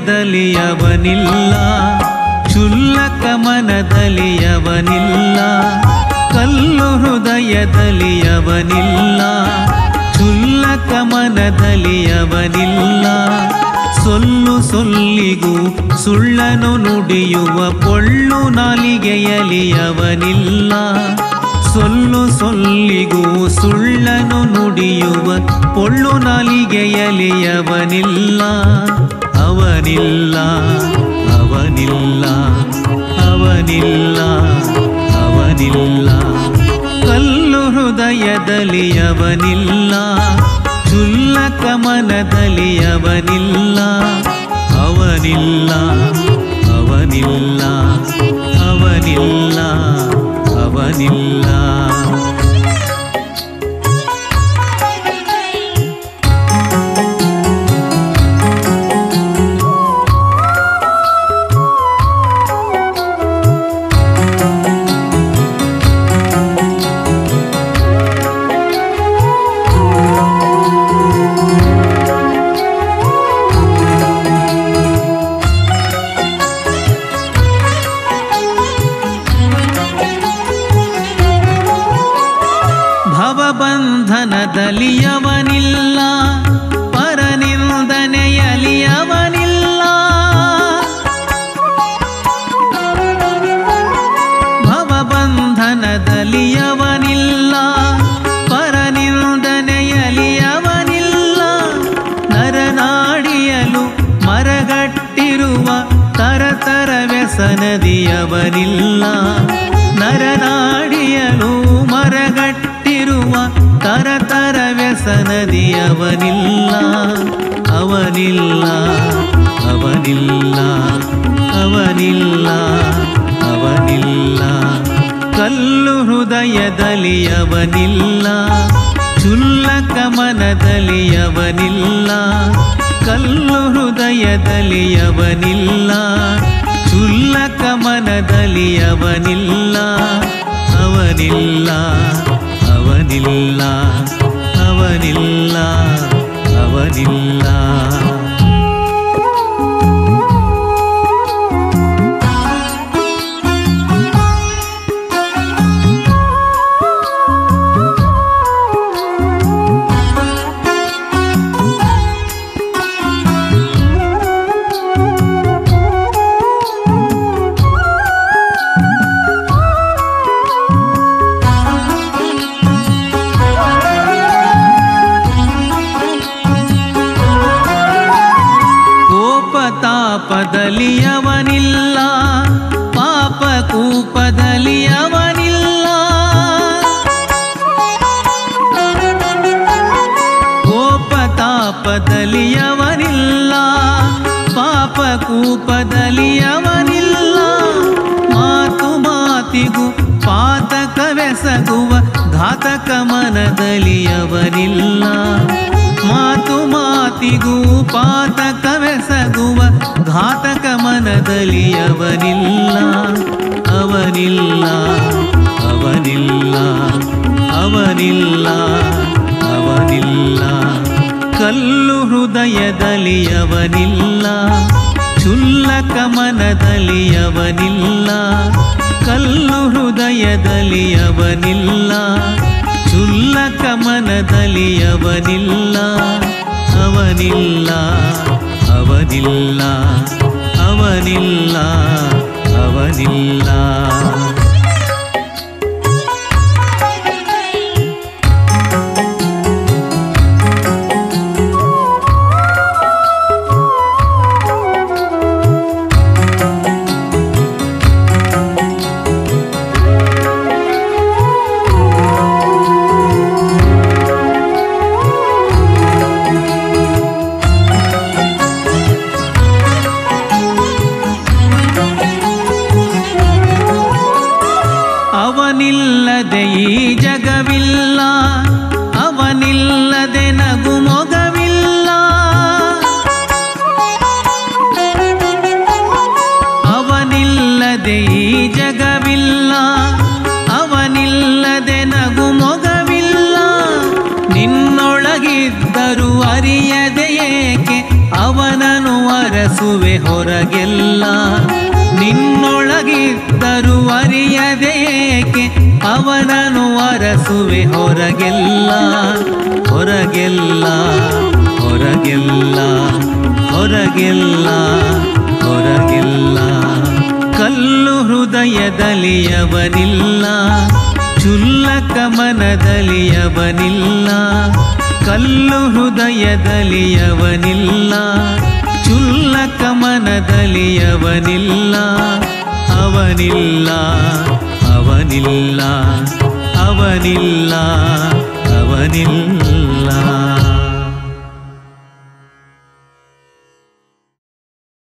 ಹೃದಯದಲ್ಲಿ ಅವನಿಲ್ಲ ಕ್ಷುಲ್ಲಕ ಮನದಲ್ಲಿ ಅವನಿಲ್ಲ ಕಲ್ಲು ಹೃದಯದಲ್ಲಿ ಅವನಿಲ್ಲ ಕ್ಷುಲ್ಲಕ ಮನದಲ್ಲಿ ಅವನಿಲ್ಲ ಸೊಲ್ಲು ಸೊಲ್ಲಿಗೂ ಸುಳ್ಳನು ನುಡಿಯುವ ಪೊಳ್ಳು ನಾಲಿಗೆಯಲಿ ಅವನಿಲ್ಲ ಸೊಲ್ಲು ಸೊಲ್ಲಿಗೂ ಸುಳ್ಳನು ನುಡಿಯುವ ಪೊಳ್ಳು ನಾಲಿಗೆಯಲಿ ಅವನಿಲ್ಲ ಅವನಿಲ್ಲ ಅವನಿಲ್ಲ ಅವನಿಲ್ಲ ಅವನಿಲ್ಲ ಕಲ್ಲು ಹೃದಯದಲ್ಲಿ ಅವನಿಲ್ಲ ಕ್ಷುಲ್ಲಕ ಮನದಲ್ಲಿ ಅವನಿಲ್ಲ ಅವನಿಲ್ಲ ಅವನಿಲ್ಲ ಅವನಿಲ್ಲ ಅವನಿಲ್ಲ ಭವಬಂಧನದಲ್ಲಿ ಅವನಿಲ್ಲ ಪರನಿಂದನೆಯಲಿ ಅವನಿಲ್ಲ ಭವಬಂಧನದಲ್ಲಿ ಅವನಿಲ್ಲ ಪರನಿಂದನೆಯಲಿ ಅವನಿಲ್ಲ ನರನಾಡಿಯಲು ಮರಗಟ್ಟಿರುವ ತರತರ ವ್ಯಸನದಿ ಅವನಿಲ್ಲ ನರನಾಡಿಯಲು ಮರಗಟ್ಟಿರುವ ತರತರ ವ್ಯಸನದಿ ಅವನಿಲ್ಲ ಅವನಿಲ್ಲ ಅವನಿಲ್ಲ ಅವನಿಲ್ಲ ಅವನಿಲ್ಲ ಕಲ್ಲು ಹೃದಯದಲ್ಲಿ ಅವನಿಲ್ಲ ಕ್ಷುಲ್ಲಕ ಮನದಲ್ಲಿ ಅವನಿಲ್ಲ ಕಲ್ಲು ಹೃದಯದಲ್ಲಿ ಅವನಿಲ್ಲ ಕ್ಷುಲ್ಲಕ ಮನದಲ್ಲಿ ಅವನಿಲ್ಲ ಅವನಿಲ್ಲ ಅವನಿಲ್ಲ ಅವನಿಲ್ಲ ಅವನಿಲ್ಲ ಕೋಪತಾಪದಲ್ಲಿ ಅವನಿಲ್ಲ ಪಾಪ ಕೂಪದಲ್ಲಿ ಅವನಿಲ್ಲ ಕೋಪತಾಪದಲ್ಲಿ ಅವನಿಲ್ಲ ಪಾಪ ಕೂಪದಲ್ಲಿ ಅವನಿಲ್ಲ ಮಾತು ಮಾತಿಗೂ ಪಾತಕವೆಸಗುವ ಘಾತಕ ಮನದಲ್ಲಿ ಅವನಿಲ್ಲ ಮಾತು ಮಾತಿಗೂ ಪಾತಕವೆಸಗುವ ಘಾತಕ ಮನದಲ್ಲಿ ಅವನಿಲ್ಲ ಅವನಿಲ್ಲ ಅವನಿಲ್ಲ ಅವನಿಲ್ಲ ಅವನಿಲ್ಲ ಕಲ್ಲು ಹೃದಯದಲ್ಲಿ ಅವನಿಲ್ಲ ಕ್ಷುಲ್ಲಕ ಮನದಲ್ಲಿ ಅವನಿಲ್ಲ ಕಲ್ಲು ಹೃದಯದಲ್ಲಿ ಅವನಿಲ್ಲ ಕ್ಷುಲ್ಲಕ ಮನದಲ್ಲಿ ಅವನಿಲ್ಲ ಅವನಿಲ್ಲ ಅವನಿಲ್ಲ ಅವನಿಲ್ಲ ಅವನಿಲ್ಲ ಅವನಿಲ್ಲದೆ ಈ ಜಗವಿಲ್ಲ ಅವನಿಲ್ಲದೆ ನಗು ಮೊಗವಿಲ್ಲ ಅವನಿಲ್ಲದೆ ಈ ಜಗವಿಲ್ಲ ಅವನಿಲ್ಲದೆ ನಗು ಮೊಗವಿಲ್ಲ ನಿನ್ನೊಳಗಿದ್ದರು ಅರಿವಿಲ್ಲ ಅರಿಯದೆ ಏಕೆ ಅವನನು ಅರಸುವೆ ಹೊರಗೆಲ್ಲ ನಿನ್ನೊಳಗಿದ್ದರು ಅರಿಯದೆ ಏಕೆ ಅವನನು ಅರಸುವೆ ಹೊರಗೆಲ್ಲ ಹೊರಗೆಲ್ಲ ಹೊರಗೆಲ್ಲ ಹೊರಗೆಲ್ಲ ಹೊರಗೆಲ್ಲ ಕಲ್ಲು ಹೃದಯದಲ್ಲಿ ಅವನಿಲ್ಲ ಚುಲ್ಲಕ ಮನದಲ್ಲಿ ಅವನಿಲ್ಲ ಕಲ್ಲು ಹೃದಯದಲ್ಲಿ ಅವನಿಲ್ಲ ಚುಲ್ಲಕ ಮನದಲ್ಲಿ ಅವನಿಲ್ಲ ಅವನಿಲ್ಲ ಅವನಿಲ್ಲ ಅವನಿಲ್ಲ ಅವನಿಲ್ಲ